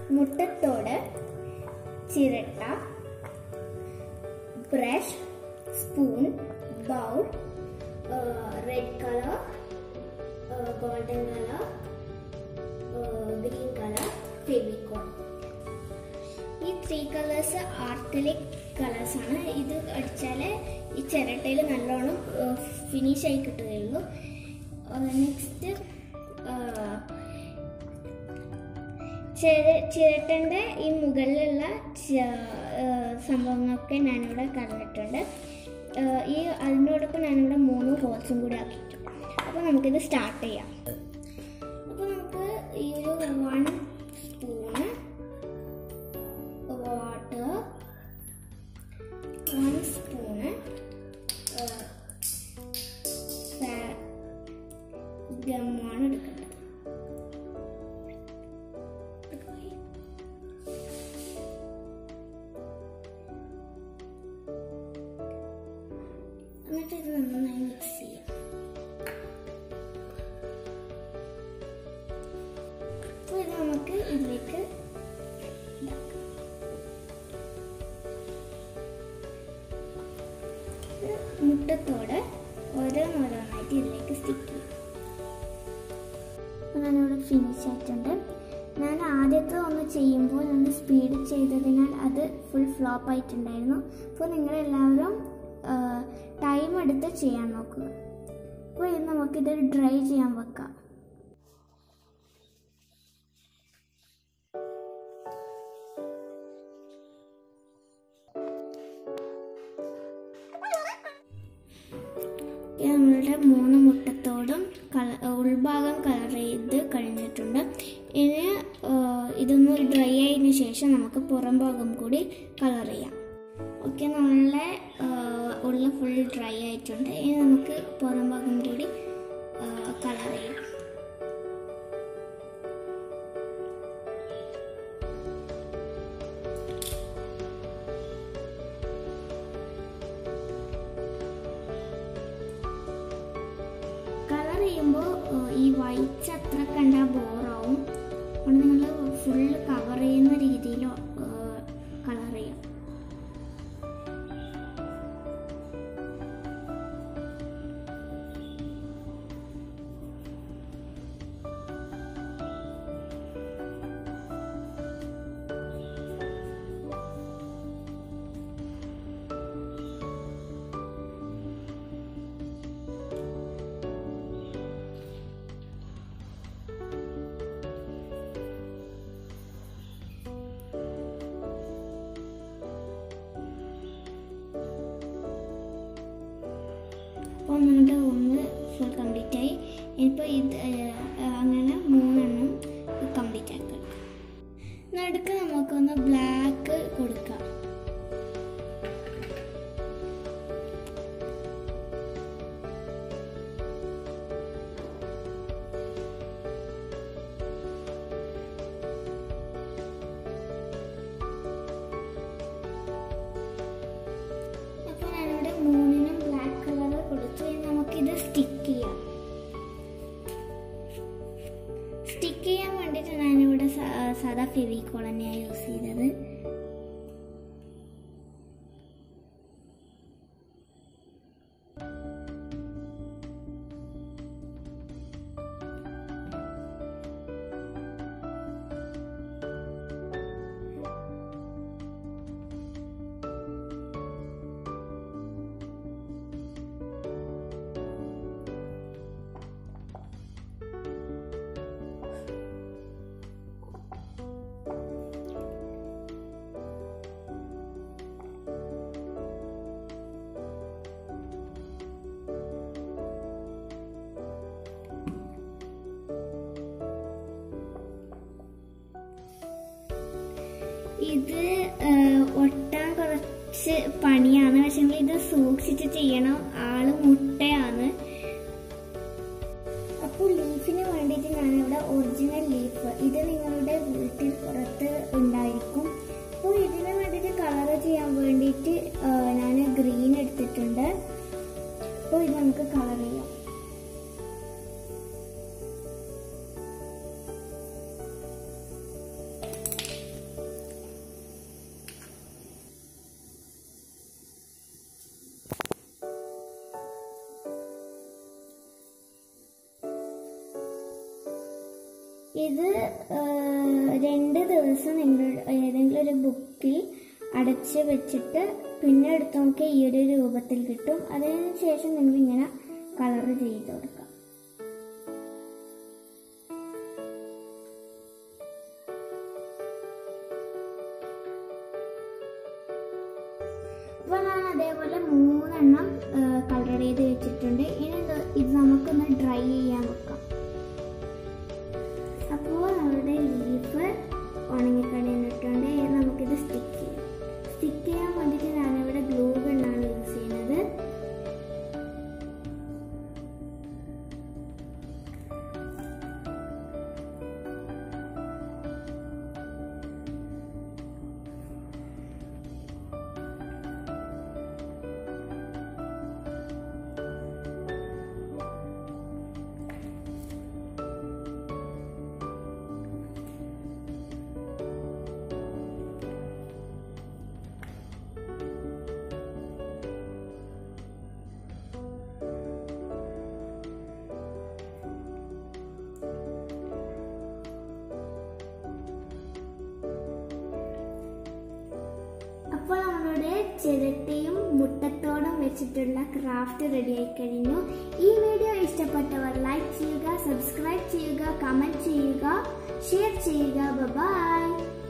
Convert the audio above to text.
മുട്ടത്തോട് ചിരട്ട brush spoon bowl red colour golden colour green colour Fevicol ഈ three colours ആർട്ടിലിക് colours ആണ് ഇത് അടിച്ചാൽ ഈ ചിരട്ടയിൽ നല്ലോണം ഫിനിഷ് ആയി കിട്ടുകയുള്ളൂ നെക്സ്റ്റ് ചിരട്ടൻ്റെ ഈ മുകളിലുള്ള ച- ആ, സംഭവങ്ങളൊക്കെ ഞാനിവിടെ കളഞ്ഞിട്ടുണ്ട് ആ, ഈ അതിനോടൊപ്പം ഞാനിവിടെ മൂന്ന് ഹോൾസും കൂടി ആക്കിയിട്ടുണ്ട് അപ്പോൾ നമുക്കിത് സ്റ്റാർട്ട് ചെയ്യാം അപ്പോൾ നമുക്ക് ഈ ഒരു one spoon water one spoon ഗമ്മാണ് എടുക്കേണ്ടത് എന്നിട്ട് ഇത് നന്നായി മിക്സ് ചെയ്യാം അപ്പോൾ ഇത് നമുക്ക് ഇതിലേക്ക് ഇതാക്കാം ഇത് മുട്ടത്തോട് ഓരോന്നോരോന്നായിട്ട് ഇതിലേക്ക് സ്റ്റിക്ക് ചെയ്യും അപ്പോൾ ഞാനിവിടെ ഫിനിഷ് ആയിട്ടുണ്ട് ഞാൻ ആദ്യത്തെ ഒന്ന് ചെയ്യുമ്പോൾ ഒന്ന് സ്പീഡ് ചെയ്തതിനാൽ അത് ഫുൾ ഫ്ലോപ്പ് ആയിട്ടുണ്ടായിരുന്നു അപ്പോൾ നിങ്ങളെല്ലാവരും ടൈം എടുത്ത് ചെയ്യാൻ നോക്കുക അപ്പോൾ ഇത് നമുക്കിത് ഡ്രൈ ചെയ്യാൻ വെക്കാം ഇത് നമ്മളുടെ മൂന്ന് മുട്ടത്തോടും കള ഉൾഭാഗം കളർ ചെയ്ത് കഴിഞ്ഞിട്ടുണ്ട് ഇനി ആ, ഇതൊന്ന് ഡ്രൈ ആയതിനു ശേഷം നമുക്ക് പുറം ഭാഗം കൂടി കളർ ചെയ്യാം ഓക്കെ നമ്മളെ ആ, ഉള്ള ഫുൾ ഡ്രൈ ആയിട്ടുണ്ട് ഇനി നമുക്ക് പുറം ഭാഗം കൂടി കളർ ചെയ്യാം കളർ ചെയ്യുമ്പോൾ ഈ വൈറ്റ്സ് അത്ര കണ്ടാൽ ബോറാവും അതുകൊണ്ട് നിങ്ങൾ ഫുൾ കവർ ചെയ്യുന്ന രീതിയിൽ കളർ ചെയ്യാം അപ്പോൾ നമ്മുടെ ഒന്ന് ഫുൾ കംപ്ലീറ്റ് ആയി ഇനിയിപ്പോൾ ഇത് ആ, അങ്ങനെ മൂന്നെണ്ണം കംപ്ലീറ്റ് ആക്കാം നടുക്ക് നമുക്കൊന്ന് ബ്ലാക്ക് കൊടുക്കാം അപ്പോൾ ഞാനിവിടെ മൂന്നിനും ബ്ലാക്ക് കളർ കൊടുത്തു ഇനി നമുക്കിത് സ്റ്റിക്ക് ചെയ്യാം സ്റ്റിക്ക് ചെയ്യാൻ വേണ്ടിയിട്ട് ഞാനിവിടെ സാ- സാധാ ഫെവിക്കോൾ തന്നെയാണ് യൂസ് ചെയ്തത് ഇത് ആ, ഒട്ടാൻ കുറച്ച് പണിയാണ് പക്ഷെ ഇത് സൂക്ഷിച്ച് ചെയ്യണം ആള് മുട്ടയാണ് അപ്പോൾ ലീഫിന് വേണ്ടിയിട്ട് ഞാനിവിടെ ഒറിജിനൽ ലീഫ് ഇത് നിങ്ങളുടെ വീട്ടിൽ പുറത്ത് ഉണ്ടായിരിക്കും അപ്പോൾ ഇതിന് വേണ്ടിയിട്ട് കളർ ചെയ്യാൻ വേണ്ടിയിട്ട് ഞാൻ ഗ്രീൻ എടുത്തിട്ടുണ്ട് അപ്പോൾ ഇത് നമുക്ക് കളർ ചെയ്യാം ഇത് ആ, രണ്ട് ദിവസം നിങ്ങൾ ഏതെങ്കിലും ഒരു ബുക്കിൽ അടച്ച് വെച്ചിട്ട് പിന്നെ എടുത്ത് നോക്കിയാൽ ഈ ഒരു രൂപത്തിൽ കിട്ടും അതിന് ശേഷം നിങ്ങൾ ഇങ്ങനെ കളർ ചെയ്ത് കൊടുക്കാം അപ്പോൾ ഞാൻ അതേപോലെ മൂന്നെണ്ണം കളർ ചെയ്ത് വെച്ചിട്ടുണ്ട് ഇനി ഇത് ഇത് നമുക്കൊന്ന് ഡ്രൈ ചെയ്യാൻ വെക്കാം അപ്പോൾ നമ്മുടെ ലീഫ് ഉണങ്ങിക്കഴിഞ്ഞിട്ടുണ്ട് ഇനി നമുക്കിത് സ്റ്റിക്ക് ചെയ്യാം സ്റ്റിക്ക് ചെയ്യാൻ വേണ്ടിയിട്ട് ഞാനിവിടെ ഗ്ലൂ ഗണ്ണാണ് യൂസ് ചെയ്യുന്നത് അപ്പോൾ നമ്മളുടെ ചിരട്ടയും മുട്ടത്തോടും വെച്ചിട്ടുള്ള ക്രാഫ്റ്റ് റെഡി ആയി കഴിഞ്ഞു ഈ വീഡിയോ ഇഷ്ടപ്പെട്ടവർ ലൈക്ക് ചെയ്യുക സബ്സ്ക്രൈബ് ചെയ്യുക കമന്റ് ചെയ്യുക ഷെയർ ചെയ്യുക ബൈ